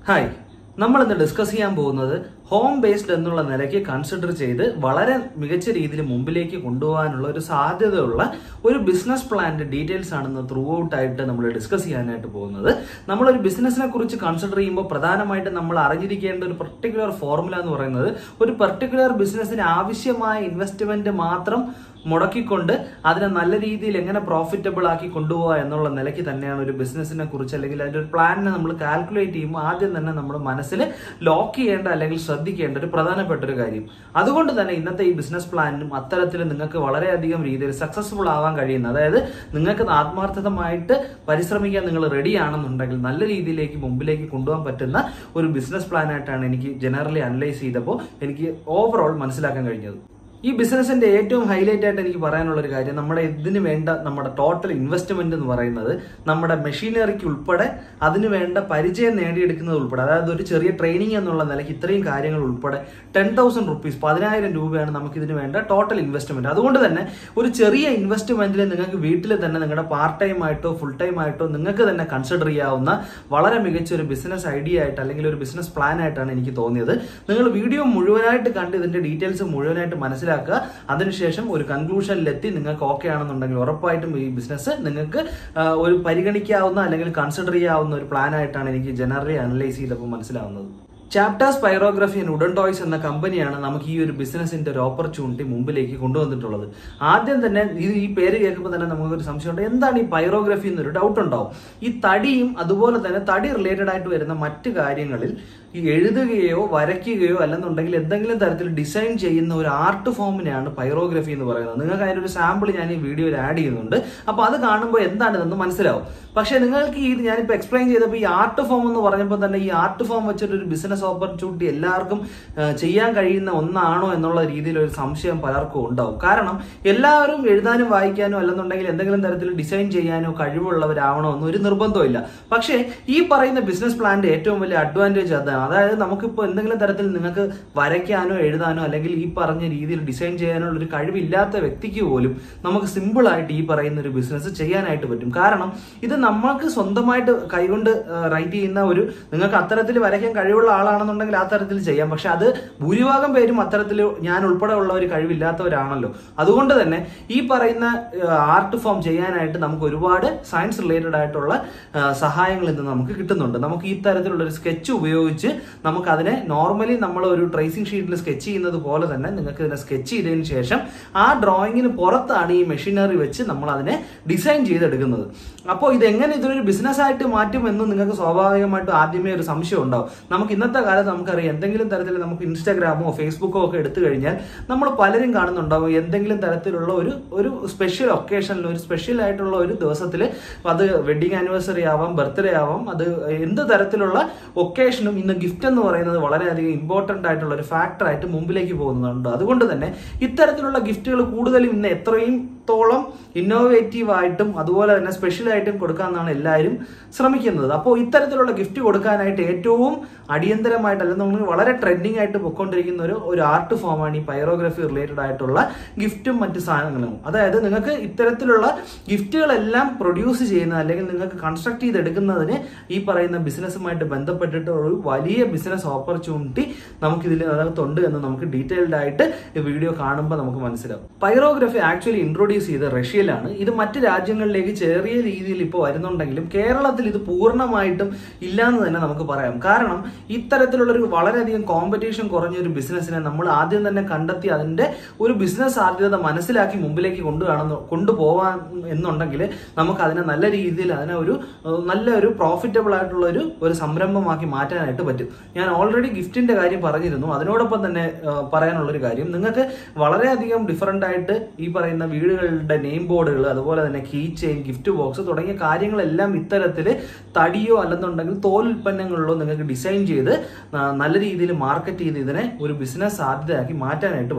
hi നമ്മൾ ഇന്ന് discuss ചെയ്യാൻ പോകുന്നത് ഹോം ബേസ്ഡ് എന്നുള്ള നിലയ്ക്ക് കൺസിഡർ ചെയ്ത് വളരെ മികച്ച രീതിയിൽ മുമ്പിലേക്ക് കൊണ്ടുപോകാനുള്ള ഒരു സാധ്യതയുള്ള ഒരു ബിസിനസ് പ്ലാന്റെ ഡീറ്റെയിൽസ് ആണ് ഇന്ന് ത്രൂ ഔട്ട് ആയിട്ട് നമ്മൾ ഡിസ്കസ് ചെയ്യാനായിട്ട് പോകുന്നത് നമ്മളൊരു ബിസിനസിനെ കുറിച്ച് കൺസിഡർ ചെയ്യുമ്പോൾ പ്രധാനമായിട്ട് നമ്മൾ അറിഞ്ഞിരിക്കേണ്ട ഒരു പെർട്ടിക്കുലർ ഫോർമുല എന്ന് പറയുന്നത് ഒരു പെർട്ടിക്കുലർ ബിസിനസ്സിന് ആവശ്യമായ ഇൻവെസ്റ്റ്മെന്റ് മാത്രം മുടക്കിക്കൊണ്ട് അതിനെ നല്ല രീതിയിൽ എങ്ങനെ പ്രോഫിറ്റബിൾ ആക്കി കൊണ്ടുപോകുക എന്നുള്ള നിലയ്ക്ക് തന്നെയാണ് ഒരു ബിസിനസിനെ കുറിച്ച് അല്ലെങ്കിൽ അതിന്റെ ഒരു പ്ലാനിനെ നമ്മൾ കാൽക്കുലേറ്റ് ചെയ്യുമ്പോൾ ആദ്യം തന്നെ നമ്മുടെ മനസ്സിൽ ലോക്ക് ചെയ്യേണ്ട അല്ലെങ്കിൽ ശ്രദ്ധിക്കേണ്ട ഒരു പ്രധാനപ്പെട്ട ഒരു കാര്യം അതുകൊണ്ട് തന്നെ ഇന്നത്തെ ഈ ബിസിനസ് പ്ലാനിനും അത്തരത്തിൽ നിങ്ങൾക്ക് വളരെയധികം രീതിയിൽ സക്സസ്ഫുൾ ആവാൻ കഴിയുന്ന അതായത് നിങ്ങൾക്ക് ആത്മാർത്ഥതമായിട്ട് പരിശ്രമിക്കാൻ നിങ്ങൾ റെഡി ആണെന്നുണ്ടെങ്കിൽ നല്ല രീതിയിലേക്ക് മുമ്പിലേക്ക് കൊണ്ടുപോകാൻ പറ്റുന്ന ഒരു ബിസിനസ് പ്ലാനായിട്ടാണ് എനിക്ക് ജനറലി അനലൈസ് ചെയ്തപ്പോൾ എനിക്ക് ഓവറോൾ മനസ്സിലാക്കാൻ കഴിഞ്ഞത് ഈ ബിസിനസിന്റെ ഏറ്റവും ഹൈലൈറ്റ് ആയിട്ട് എനിക്ക് പറയാനുള്ള ഒരു കാര്യം നമ്മുടെ ഇതിന് വേണ്ട നമ്മുടെ ടോട്ടൽ ഇൻവെസ്റ്റ്മെന്റ് എന്ന് പറയുന്നത് നമ്മുടെ മെഷീനറിക്ക് ഉൾപ്പെടെ അതിന് വേണ്ട പരിചയം നേടിയെടുക്കുന്നത് ഉൾപ്പെടെ അതായത് ഒരു ചെറിയ ട്രെയിനിങ് എന്നുള്ള നിലയ്ക്ക് ഇത്രയും കാര്യങ്ങൾ ഉൾപ്പെടെ ടെൻ തൗസൻഡ് റുപ്പീസ് പതിനായിരം രൂപയാണ് നമുക്ക് ഇതിന് വേണ്ട ടോട്ടൽ ഇൻവെസ്റ്റ്മെന്റ് അതുകൊണ്ട് തന്നെ ഒരു ചെറിയ ഇൻവെസ്റ്റ്മെന്റിൽ നിങ്ങൾക്ക് വീട്ടിൽ തന്നെ നിങ്ങളുടെ പാർട്ട് ടൈം ആയിട്ടോ ഫുൾ ടൈം ആയിട്ടോ നിങ്ങൾക്ക് തന്നെ കൺസിഡർ ചെയ്യാവുന്ന വളരെ മികച്ച ഒരു ബിസിനസ് ഐഡിയ ആയിട്ട് അല്ലെങ്കിൽ ഒരു ബിസിനസ് പ്ലാൻ ആയിട്ടാണ് എനിക്ക് തോന്നിയത് നിങ്ങൾ വീഡിയോ മുഴുവനായിട്ട് കണ്ട് ഇതിന്റെ ഡീറ്റെയിൽസ് മുഴുവനായിട്ട് മനസ്സിലാക്കുക അതിനുശേഷം ഒരു കൺക്ലൂഷനിലെത്തി നിങ്ങൾക്ക് ഓക്കെ ആണെന്നുണ്ടെങ്കിൽ ഉറപ്പായിട്ടും ഈ ബിസിനസ് നിങ്ങൾക്ക് ആ, ഒരു പരിഗണിക്കാവുന്ന അല്ലെങ്കിൽ കൺസിഡർ ചെയ്യാവുന്ന ഒരു പ്ലാൻ ആയിട്ടാണ് എനിക്ക് ജനറലി അനലൈസ് ചെയ്തപ്പോൾ മനസ്സിലാവുന്നത് chapters pyrography and wooden toys എന്ന കമ്പനിയാണ് നമുക്ക് ഈ ഒരു ബിസിനസിന്റെ ഒരു ഓപ്പർച്യൂണിറ്റി മുമ്പിലേക്ക് കൊണ്ടുവന്നിട്ടുള്ളത് ആദ്യം തന്നെ ഇത് ഈ പേര് കേൾക്കുമ്പോൾ തന്നെ നമുക്കൊരു സംശയമുണ്ട് എന്താണ് ഈ പൈറോഗ്രഫി എന്നൊരു ഡൗട്ട് ഉണ്ടാവും ഈ തടിയും അതുപോലെ തന്നെ തടി റിലേറ്റഡ് ആയിട്ട് വരുന്ന മറ്റു കാര്യങ്ങളിൽ ഈ എഴുതുകയോ വരയ്ക്കുകയോ അല്ലെന്നുണ്ടെങ്കിൽ എന്തെങ്കിലും തരത്തിൽ ഡിസൈൻ ചെയ്യുന്ന ഒരു ആർട്ട് ഫോമിനെയാണ് പൈറോഗ്രഫി എന്ന് പറയുന്നത് നിങ്ങൾക്ക് അതിന്റെ ഒരു സാമ്പിൾ ഞാൻ ഈ വീഡിയോയിൽ ആഡ് ചെയ്യുന്നുണ്ട് അപ്പൊ അത് കാണുമ്പോൾ എന്താണ് ഇതെന്ന് മനസ്സിലാവും പക്ഷേ നിങ്ങൾക്ക് ഈ ഞാനിപ്പോൾ എക്സ്പ്ലെയിൻ ചെയ്തപ്പോൾ ഈ ആർട്ട് ഫോം എന്ന് പറഞ്ഞപ്പോൾ തന്നെ ഈ ആർട്ട് ഫോം വെച്ചിട്ട് ഒരു ബിസിനസ് ഓപ്പർച്യൂണിറ്റി എല്ലാവർക്കും ആ, ചെയ്യാൻ കഴിയുന്ന ഒന്നാണോ എന്നുള്ള രീതിയിൽ ഒരു സംശയം പലർക്കും ഉണ്ടാവും കാരണം എല്ലാവരും എഴുതാനും വായിക്കാനോ അല്ലെന്നുണ്ടെങ്കിൽ എന്തെങ്കിലും തരത്തിൽ ഡിസൈൻ ചെയ്യാനോ കഴിവുള്ളവരാവണോ എന്ന് ഒരു നിർബന്ധമില്ല പക്ഷേ ഈ പറയുന്ന ബിസിനസ് പ്ലാന്റെ ഏറ്റവും വലിയ അഡ്വാൻറ്റേജ് അതാണ് അതായത് നമുക്കിപ്പോൾ എന്തെങ്കിലും തരത്തിൽ നിങ്ങൾക്ക് വരയ്ക്കാനോ എഴുതാനോ അല്ലെങ്കിൽ ഈ പറഞ്ഞ രീതിയിൽ ഡിസൈൻ ചെയ്യാനോ ഉള്ള ഒരു കഴിവില്ലാത്ത വ്യക്തിക്ക് പോലും നമുക്ക് സിമ്പിൾ ആയിട്ട് ഈ പറയുന്ന ഒരു ബിസിനസ് ചെയ്യാനായിട്ട് പറ്റും കാരണം ഇത് നമ്മൾക്ക് സ്വന്തമായിട്ട് കൈകൊണ്ട് റൈറ്റ് ചെയ്യുന്ന ഒരു നിങ്ങൾക്ക് അത്തരത്തിൽ വരയ്ക്കാൻ കഴിവുള്ള ആളാണെന്നുണ്ടെങ്കിൽ ആ തരത്തിൽ ചെയ്യാം പക്ഷെ അത് ഭൂരിഭാഗം പേരും അത്തരത്തിൽ ഞാൻ ഉൾപ്പെടെ ഉള്ള ഒരു കഴിവില്ലാത്തവരാണല്ലോ അതുകൊണ്ട് തന്നെ ഈ പറയുന്ന ആർട്ട് ഫോം ചെയ്യാനായിട്ട് നമുക്ക് ഒരുപാട് സയൻസ് റിലേറ്റഡ് ആയിട്ടുള്ള ആ, സഹായങ്ങൾ ഇന്ന് നമുക്ക് കിട്ടുന്നുണ്ട് നമുക്ക് ഈ തരത്തിലുള്ള ഒരു സ്കെച്ച് ഉപയോഗിച്ച് നമുക്ക് അതിനെ നോർമലി നമ്മൾ ഒരു ട്രേസിംഗ് ഷീറ്റിൽ സ്കെച്ച് ചെയ്യുന്നത് പോലെ തന്നെ നിങ്ങൾക്ക് ഇതിനെ സ്കെച്ച് ചെയ്തതിന് ശേഷം ആ ഡ്രോയിങ്ങിന് പുറത്താണ് ഈ മെഷീനറി വെച്ച് നമ്മൾ അതിനെ ഡിസൈൻ ചെയ്തെടുക്കുന്നത് അപ്പോൾ ഇത് എങ്ങനെ ഇതൊരു ബിസിനസ് ആയിട്ട് മാറ്റും എന്ന് നിങ്ങൾക്ക് സ്വാഭാവികമായിട്ടും ആദ്യമേ ഒരു സംശയം ഉണ്ടാവും നമുക്ക് ഇന്നത്തെ കാലത്ത് നമുക്കറിയാം എന്തെങ്കിലും തരത്തിൽ നമുക്ക് ഇൻസ്റ്റാഗ്രാമോ ഫേസ്ബുക്കോ ഒക്കെ എടുത്തു കഴിഞ്ഞാൽ നമ്മൾ പലരും കാണുന്നുണ്ടാവും എന്തെങ്കിലും തരത്തിലുള്ള ഒരു ഒരു സ്പെഷ്യൽ ഒക്കേഷനിൽ ഒരു സ്പെഷ്യൽ ആയിട്ടുള്ള ഒരു ദിവസത്തിൽ അത് വെഡിങ് ആനിവേഴ്സറി ആവാം ബർത്ത്ഡേ ആവാം അത് എന്ത് തരത്തിലുള്ള ഒക്കേഷനും ഇന്ന് ഗിഫ്റ്റ് എന്ന് പറയുന്നത് വളരെയധികം ഇമ്പോർട്ടന്റ് ആയിട്ടുള്ള ഒരു ഫാക്ടർ ആയിട്ട് മുമ്പിലേക്ക് പോകുന്നുണ്ട് അതുകൊണ്ട് തന്നെ ഇത്തരത്തിലുള്ള ഗിഫ്റ്റുകൾ കൂടുതലും ഇന്ന് എത്രയും തോളം ഇന്നോവേറ്റീവ് ആയിട്ടും അതുപോലെ തന്നെ സ്പെഷ്യൽ ആയിട്ടും കൊടുക്കാമെന്നാണ് എല്ലാവരും ശ്രമിക്കുന്നത് അപ്പോൾ ഇത്തരത്തിലുള്ള ഗിഫ്റ്റ് കൊടുക്കാനായിട്ട് ഏറ്റവും അടിയന്തരമായിട്ട് അല്ലെന്നുണ്ടെങ്കിൽ വളരെ ട്രെൻഡിങ് ആയിട്ട് പൊയ്ക്കൊണ്ടിരിക്കുന്ന ഒരു ഒരു ആർട്ട് ഫോമാണ് ഈ പൈറോഗ്രഫി റിലേറ്റഡ് ആയിട്ടുള്ള ഗിഫ്റ്റും മറ്റ് സാധനങ്ങളും അതായത് നിങ്ങൾക്ക് ഇത്തരത്തിലുള്ള ഗിഫ്റ്റുകളെല്ലാം പ്രൊഡ്യൂസ് ചെയ്യുന്ന അല്ലെങ്കിൽ നിങ്ങൾക്ക് കൺസ്ട്രക്ട് ചെയ്തെടുക്കുന്നതിന് ഈ പറയുന്ന ബിസിനസ്സുമായിട്ട് ബന്ധപ്പെട്ടിട്ട് ഒരു വലിയ ബിസിനസ് ഓപ്പർച്യൂണിറ്റി നമുക്ക് ഇതിൽ അതിനകത്തുണ്ട് എന്ന് നമുക്ക് ഡീറ്റെയിൽഡ് ആയിട്ട് ഈ വീഡിയോ കാണുമ്പോൾ നമുക്ക് മനസ്സിലാവും പൈറോഗ്രഫി ആക്ച്വലി ഇൻട്രൊഡ്യൂസ് ചെയ്ത റഷ്യയിലാണ് ഇത് മറ്റ് രാജ്യങ്ങളിലേക്ക് ചെറിയ രീതിയിൽ ഇപ്പോൾ വരുന്നുണ്ടെങ്കിലും കേരളത്തിൽ ഇത് പൂർണ്ണമായിട്ടും ഇല്ലാന്ന് തന്നെ നമുക്ക് പറയാം കാരണം ഇത്തരത്തിലുള്ള ഒരു വളരെയധികം കോമ്പറ്റീഷൻ കുറഞ്ഞ ഒരു ബിസിനസ്സിനെ നമ്മൾ ആദ്യം തന്നെ കണ്ടെത്തി അതിന്റെ ഒരു ബിസിനസ് സാധ്യത മനസ്സിലാക്കി മുമ്പിലേക്ക് കൊണ്ടുപോകണം കൊണ്ടുപോകാൻ എന്നുണ്ടെങ്കിൽ നമുക്ക് അതിനെ നല്ല രീതിയിൽ അതിനെ ഒരു ഏഹ്, നല്ല ഒരു പ്രോഫിറ്റബിൾ ആയിട്ടുള്ള ഒരു ഒരു സംരംഭമാക്കി മാറ്റാനായിട്ട് പറ്റും ഞാൻ ഓൾറെഡി ഗിഫ്റ്റിന്റെ കാര്യം പറഞ്ഞിരുന്നു അതിനോടൊപ്പം തന്നെ ഏഹ്, പറയാനുള്ള ഒരു കാര്യം നിങ്ങൾക്ക് വളരെയധികം ഡിഫറൻ്റ് ആയിട്ട് ഈ പറയുന്ന വീടുകളുടെ നെയിം ബോർഡുകൾ അതുപോലെ തന്നെ കീ ചെയിൻ ഗിഫ്റ്റ് ബോക്സ് തുടങ്ങിയ കാര്യങ്ങളെല്ലാം ഇത്തരത്തിൽ തടിയോ അല്ലെന്നുണ്ടെങ്കിൽ തോൽ ഉൽപ്പന്നങ്ങളിലോ നിങ്ങൾക്ക് ഡിസൈൻ ചെയ്ത് ആ, നല്ല രീതിയിൽ മാർക്കറ്റ് ചെയ്ത് ഇതിനെ ഒരു ബിസിനസ് സാധ്യതയാക്കി മാറ്റാനായിട്ട് പറ്റും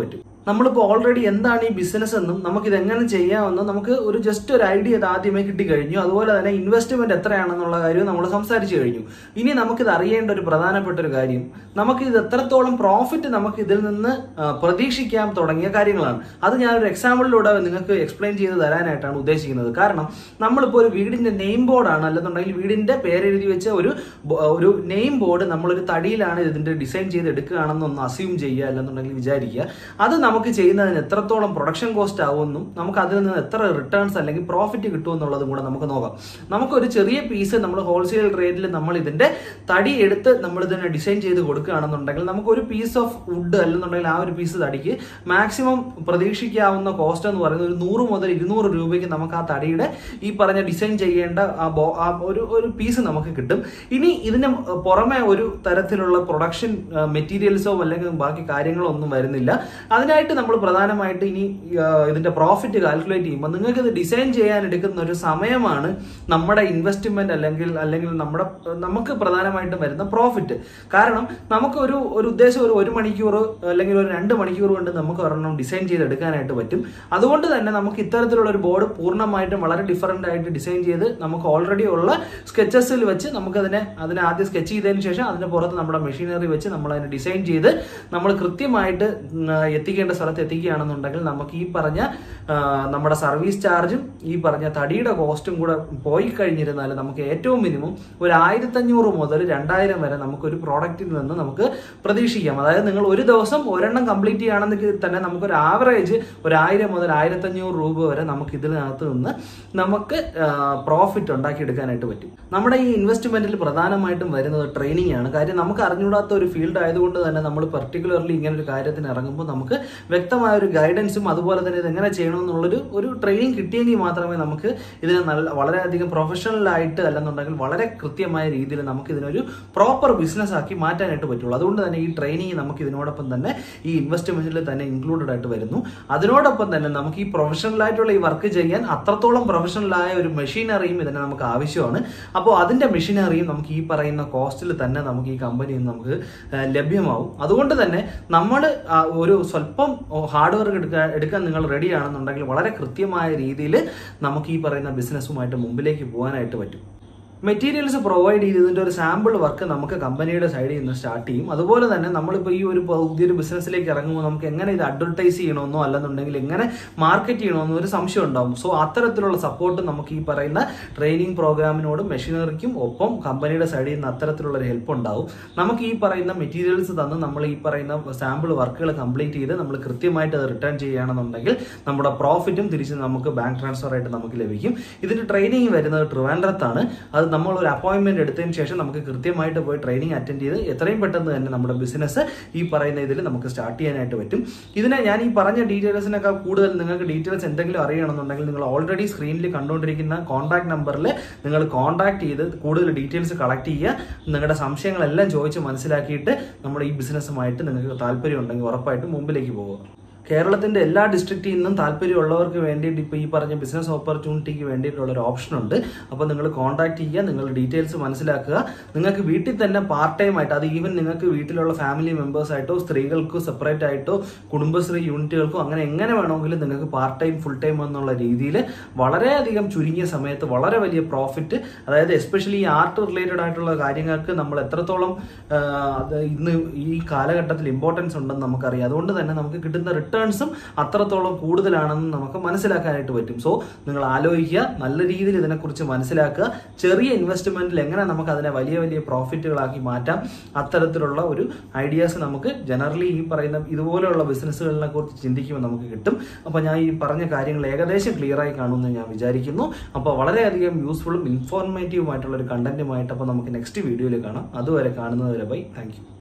നമ്മളിപ്പോൾ ഓൾറെഡി എന്താണ് ഈ ബിസിനസ് എന്നും നമുക്ക് ഇത് എങ്ങനെ ചെയ്യാമെന്നും നമുക്ക് ഒരു ജസ്റ്റ് ഒരു ഐഡിയ ഇത് ആദ്യമേ കിട്ടിക്കഴിഞ്ഞു അതുപോലെ തന്നെ ഇൻവെസ്റ്റ്മെന്റ് എത്രയാണെന്നുള്ള കാര്യവും നമ്മൾ സംസാരിച്ചു കഴിഞ്ഞു ഇനി നമുക്കിത് അറിയേണ്ട ഒരു പ്രധാനപ്പെട്ട ഒരു കാര്യം നമുക്ക് ഇത് എത്രത്തോളം പ്രോഫിറ്റ് നമുക്ക് ഇതിൽ നിന്ന് ആ, പ്രതീക്ഷിക്കാൻ തുടങ്ങിയ കാര്യങ്ങളാണ് അത് ഞാൻ ഒരു എക്സാമ്പിളിലൂടെ നിങ്ങൾക്ക് എക്സ്പ്ലെയിൻ ചെയ്ത് തരാനായിട്ടാണ് ഉദ്ദേശിക്കുന്നത് കാരണം നമ്മളിപ്പോൾ ഒരു വീടിന്റെ നെയിം ബോർഡാണ് അല്ലെന്നുണ്ടെങ്കിൽ വീടിന്റെ പേരെഴുതി വെച്ച ഒരു ബോ- ഒരു നെയിം ബോർഡ് നമ്മളൊരു തടിയിലാണ് ഇതിന്റെ ഡിസൈൻ ചെയ്ത് എടുക്കുകയാണെന്നൊന്ന് അസ്യൂം ചെയ്യുക അല്ലെന്നുണ്ടെങ്കിൽ വിചാരിക്കുക അത് നമുക്ക് ചെയ്യുന്നതിന് എത്രത്തോളം പ്രൊഡക്ഷൻ കോസ്റ്റ് ആവുമെന്നും നമുക്ക് അതിൽ നിന്ന് എത്ര റിട്ടേൺസ് അല്ലെങ്കിൽ പ്രോഫിറ്റ് കിട്ടുമെന്നുള്ളതും കൂടെ നമുക്ക് നോക്കാം നമുക്കൊരു ചെറിയ പീസ് നമ്മൾ ഹോൾസെയിൽ റേറ്റിൽ നമ്മൾ ഇതിന്റെ തടി എടുത്ത് നമ്മൾ ഇതിനെ ഡിസൈൻ ചെയ്ത് കൊടുക്കുകയാണെന്നുണ്ടെങ്കിൽ നമുക്ക് ഒരു പീസ് ഓഫ് വുഡ് അല്ലെന്നുണ്ടെങ്കിൽ ആ ഒരു പീസ് തടിക്ക് മാക്സിമം പ്രതീക്ഷിക്കാവുന്ന കോസ്റ്റ് എന്ന് പറയുന്നത് ഒരു നൂറ് മുതൽ ഇരുന്നൂറ് രൂപയ്ക്ക് നമുക്ക് ആ തടിയുടെ ഈ പറഞ്ഞ ഡിസൈൻ ചെയ്യേണ്ട ആ ബോ ആ ഒരു ഒരു പീസ് നമുക്ക് കിട്ടും ഇനി ഇതിന് പുറമെ ഒരു തരത്തിലുള്ള പ്രൊഡക്ഷൻ മെറ്റീരിയൽസോ അല്ലെങ്കിൽ ബാക്കി കാര്യങ്ങളോ ഒന്നും വരുന്നില്ല അതിനായിട്ട് നമ്മൾ പ്രധാനമായിട്ട് ഇനി ആ, ഇതിന്റെ പ്രോഫിറ്റ് കാൽക്കുലേറ്റ് ചെയ്യുമ്പോൾ നിങ്ങൾക്ക് ഇത് ഡിസൈൻ ചെയ്യാൻ എടുക്കുന്ന ഒരു സമയമാണ് നമ്മുടെ ഇൻവെസ്റ്റ്മെന്റ് അല്ലെങ്കിൽ അല്ലെങ്കിൽ നമ്മുടെ നമുക്ക് പ്രധാനമായിട്ടും വരുന്ന പ്രോഫിറ്റ് കാരണം നമുക്ക് ഒരു ഒരു ഉദ്ദേശം ഒരു ഒരു മണിക്കൂർ അല്ലെങ്കിൽ ഒരു രണ്ട് മണിക്കൂർ കൊണ്ട് നമുക്ക് ഒരെണ്ണം ഡിസൈൻ ചെയ്തെടുക്കാനായിട്ട് പറ്റും അതുകൊണ്ട് തന്നെ നമുക്ക് ഇത്തരത്തിലുള്ള ഒരു ബോർഡ് പൂർണ്ണമായിട്ടും വളരെ ഡിഫറൻ്റ് ആയിട്ട് ഡിസൈൻ ചെയ്ത് നമുക്ക് ഓൾറെഡി ഉള്ള സ്കെച്ചസിൽ വെച്ച് നമുക്കതിനെ അതിനെ ആദ്യം സ്കെച്ച് ചെയ്തതിന് ശേഷം അതിന് പുറത്ത് നമ്മുടെ മെഷീനറി വെച്ച് നമ്മൾ അതിനെ ഡിസൈൻ ചെയ്ത് നമ്മൾ കൃത്യമായിട്ട് ഉം, ആ, എത്തിക്കേണ്ട സ്ഥലത്ത് എത്തിക്കുകയാണെന്നുണ്ടെങ്കിൽ നമുക്ക് ഈ പറഞ്ഞ ആ, നമ്മുടെ സർവീസ് ചാർജും ഈ പറഞ്ഞ തടിയുടെ കോസ്റ്റും കൂടെ പോയി കഴിഞ്ഞിരുന്നാൽ നമുക്ക് ഏറ്റവും മിനിമം ഒരു ആയിരത്തഞ്ഞൂറ് മുതൽ രണ്ടായിരം വരെ നമുക്ക് ഒരു പ്രോഡക്റ്റിൽ നിന്ന് നമുക്ക് പ്രതീക്ഷിക്കാം അതായത് നിങ്ങൾ ഒരു ദിവസം ഒരെണ്ണം കംപ്ലീറ്റ് ചെയ്യുകയാണെന്നെങ്കിൽ തന്നെ നമുക്ക് ഒരു ആവറേജ് ഒരു ആയിരം മുതൽ ആയിരത്തഞ്ഞൂറ് രൂപ വരെ നമുക്ക് ഇതിനകത്ത് നിന്ന് നമുക്ക് പ്രോഫിറ്റ് ഉണ്ടാക്കിയെടുക്കാനായിട്ട് പറ്റും നമ്മുടെ ഈ ഇൻവെസ്റ്റ്മെന്റിൽ പ്രധാനമായിട്ടും വരുന്നത് ട്രെയിനിങ് ആണ് കാര്യം നമുക്ക് അറിഞ്ഞൂടാത്ത ഒരു ഫീൽഡ് ആയതുകൊണ്ട് തന്നെ നമ്മൾ പെർട്ടിക്കുലർലി ഇങ്ങനെ ഒരു കാര്യത്തിന് ഇറങ്ങുമ്പോൾ നമുക്ക് വ്യക്തമായ ഒരു ഗൈഡൻസും അതുപോലെ തന്നെ ഇത് എങ്ങനെ ചെയ്യണമെന്നുള്ളൊരു ഒരു ട്രെയിനിങ് കിട്ടിയെങ്കിൽ മാത്രമേ നമുക്ക് ഇതിനെ നല്ല വളരെയധികം പ്രൊഫഷണൽ ആയിട്ട് അല്ലെന്നുണ്ടെങ്കിൽ വളരെ കൃത്യമായ രീതിയിൽ നമുക്ക് ഇതിനൊരു പ്രോപ്പർ ബിസിനസ് ആക്കി മാറ്റാനായിട്ട് പറ്റുള്ളൂ അതുകൊണ്ട് തന്നെ ഈ ട്രെയിനിങ് നമുക്ക് ഇതിനോടൊപ്പം തന്നെ ഈ ഇൻവെസ്റ്റ്മെന്റിൽ തന്നെ ഇൻക്ലൂഡഡ് ആയിട്ട് വരുന്നു അതിനോടൊപ്പം തന്നെ നമുക്ക് ഈ പ്രൊഫഷണൽ ആയിട്ടുള്ള ഈ വർക്ക് ചെയ്യാൻ അത്രത്തോളം പ്രൊഫഷണൽ ആയ ഒരു മെഷീനറിയും ഇതിന് നമുക്ക് ആവശ്യമാണ് അപ്പോൾ അതിന്റെ മെഷീനറിയും നമുക്ക് ഈ പറയുന്ന കോസ്റ്റിൽ തന്നെ നമുക്ക് ഈ കമ്പനിയിൽ നിന്ന് നമുക്ക് ആ, ലഭ്യമാവും അതുകൊണ്ട് തന്നെ നമ്മൾ ഒരു സ്വല്പം ഹാർഡ് വർക്ക് എടുക്കാൻ എടുക്കാൻ നിങ്ങൾ റെഡി ആണെന്നുണ്ടെങ്കിൽ വളരെ കൃത്യമായ രീതിയിൽ നമുക്ക് ഈ പറയുന്ന ബിസിനസ്സുമായിട്ട് മുമ്പിലേക്ക് പോകാനായിട്ട് പറ്റും മെറ്റീരിയൽസ് പ്രൊവൈഡ് ചെയ്ത് ഇതിന്റെ ഒരു സാമ്പിൾ വർക്ക് നമുക്ക് കമ്പനിയുടെ സൈഡിൽ നിന്ന് സ്റ്റാർട്ട് ചെയ്യും അതുപോലെ തന്നെ നമ്മളിപ്പോൾ ഈ ഒരു പുതിയൊരു ബിസിനസ്സിലേക്ക് ഇറങ്ങുമ്പോൾ നമുക്ക് എങ്ങനെ ഇത് അഡ്വർടൈസ് ചെയ്യണമെന്നോ അല്ലെന്നുണ്ടെങ്കിൽ എങ്ങനെ മാർക്കറ്റ് ചെയ്യണമെന്നോ ഒരു സംശയം ഉണ്ടാവും സോ അത്തരത്തിലുള്ള സപ്പോർട്ട് നമുക്ക് ഈ പറയുന്ന ട്രെയിനിങ് പ്രോഗ്രാമിനോടും മെഷീനറിക്കും ഒപ്പം കമ്പനിയുടെ സൈഡിൽ നിന്ന് അത്തരത്തിലുള്ള ഒരു ഹെൽപ്പ് ഉണ്ടാവും നമുക്ക് ഈ പറയുന്ന മെറ്റീരിയൽസ് തന്ന് നമ്മൾ ഈ പറയുന്ന സാമ്പിൾ വർക്കുകൾ കംപ്ലീറ്റ് ചെയ്ത് നമ്മൾ കൃത്യമായിട്ട് അത് റിട്ടേൺ ചെയ്യുകയാണെന്നുണ്ടെങ്കിൽ നമ്മുടെ പ്രോഫിറ്റും തിരിച്ച് നമുക്ക് ബാങ്ക് ട്രാൻസ്ഫർ ആയിട്ട് നമുക്ക് ലഭിക്കും ഇതിന്റെ ട്രെയിനിങ് വരുന്നത് ട്രിവാൻഡ്രത്താണ് അത് നമ്മൾ ഒരു അപ്പോയിന്റ്മെന്റ് എടുത്തതിന് ശേഷം നമുക്ക് കൃത്യമായിട്ട് പോയി ട്രെയിനിങ് അറ്റൻഡ് ചെയ്ത് എത്രയും പെട്ടെന്ന് തന്നെ നമ്മുടെ ബിസിനസ് ഈ പറയുന്ന ഇതിൽ നമുക്ക് സ്റ്റാർട്ട് ചെയ്യാനായിട്ട് പറ്റും ഇതിനെ ഞാൻ ഈ പറഞ്ഞ ഡീറ്റെയിൽസിനേക്കാൾ കൂടുതൽ നിങ്ങൾക്ക് ഡീറ്റെയിൽസ് എന്തെങ്കിലും അറിയണമെന്നുണ്ടെങ്കിൽ നിങ്ങൾ ഓൾറെഡി സ്ക്രീനിൽ കണ്ടുകൊണ്ടിരിക്കുന്ന കോൺടാക്ട് നമ്പറിൽ നിങ്ങൾ കോൺടാക്ട് ചെയ്ത് കൂടുതൽ ഡീറ്റെയിൽസ് കളക്ട് ചെയ്യുക നിങ്ങളുടെ സംശയങ്ങളെല്ലാം ചോദിച്ച് മനസ്സിലാക്കിയിട്ട് നമ്മുടെ ഈ ബിസിനസ്സുമായിട്ട് നിങ്ങൾക്ക് താല്പര്യം ഉണ്ടെങ്കിൽ ഉറപ്പായിട്ടും മുമ്പിലേക്ക് പോകുക കേരളത്തിന്റെ എല്ലാ ഡിസ്ട്രിക്റ്റിൽ നിന്നും താല്പര്യമുള്ളവർക്ക് വേണ്ടിയിട്ട് ഇപ്പോൾ ഈ പറഞ്ഞ ബിസിനസ് ഓപ്പർച്യൂണിറ്റിക്ക് വേണ്ടിയിട്ടുള്ള ഒരു ഓപ്ഷൻ ഉണ്ട് അപ്പോൾ നിങ്ങൾ കോൺടാക്ട് ചെയ്യുക നിങ്ങൾ ഡീറ്റെയിൽസ് മനസ്സിലാക്കുക നിങ്ങൾക്ക് വീട്ടിൽ തന്നെ പാർട്ട് ടൈം ആയിട്ട് അത് ഈവൻ നിങ്ങൾക്ക് വീട്ടിലുള്ള ഫാമിലി മെമ്പേഴ്സ് ആയിട്ടോ സ്ത്രീകൾക്കോ സെപ്പറേറ്റ് ആയിട്ടോ കുടുംബശ്രീ യൂണിറ്റുകൾക്കോ അങ്ങനെ എങ്ങനെ വേണമെങ്കിലും നിങ്ങൾക്ക് പാർട്ട് ടൈം ഫുൾ ടൈം എന്നുള്ള രീതിയിൽ വളരെയധികം ചുരുങ്ങിയ സമയത്ത് വളരെ വലിയ പ്രോഫിറ്റ് അതായത് എസ്പെഷ്യലി ഈ ആർട്ട് റിലേറ്റഡ് ആയിട്ടുള്ള കാര്യങ്ങൾക്ക് നമ്മൾ എത്രത്തോളം ആ, അത് ഇന്ന് ഈ കാലഘട്ടത്തിൽ ഇമ്പോർട്ടൻസ് ഉണ്ടെന്ന് നമുക്കറിയാം അതുകൊണ്ട് തന്നെ നമുക്ക് കിട്ടുന്ന റിട്ടേൺസും അത്രത്തോളം കൂടുതലാണെന്ന് നമുക്ക് മനസ്സിലാക്കാനായിട്ട് പറ്റും സോ നിങ്ങൾ ആലോചിക്കുക നല്ല രീതിയിൽ ഇതിനെക്കുറിച്ച് മനസ്സിലാക്കുക ചെറിയ ഇൻവെസ്റ്റ്മെന്റിൽ എങ്ങനെ നമുക്ക് അതിനെ വലിയ വലിയ പ്രോഫിറ്റുകളാക്കി മാറ്റാം അത്തരത്തിലുള്ള ഒരു ഐഡിയാസ് നമുക്ക് ജനറലി ഈ പറയുന്ന ഇതുപോലെയുള്ള ബിസിനസ്സുകളിനെ കുറിച്ച് ചിന്തിക്കുമ്പോൾ നമുക്ക് കിട്ടും അപ്പോൾ ഞാൻ ഈ പറഞ്ഞ കാര്യങ്ങൾ ഏകദേശം ക്ലിയർ ആയി കാണുമെന്ന് ഞാൻ വിചാരിക്കുന്നു അപ്പോൾ വളരെയധികം യൂസ്ഫുള്ളും ഇൻഫോർമേറ്റീവുമായിട്ടുള്ള ഒരു കണ്ടന്റുമായിട്ട് അപ്പോൾ നമുക്ക് നെക്സ്റ്റ് വീഡിയോയിൽ കാണാം അതുവരെ കാണുന്നത് വരെ ബൈ താങ്ക്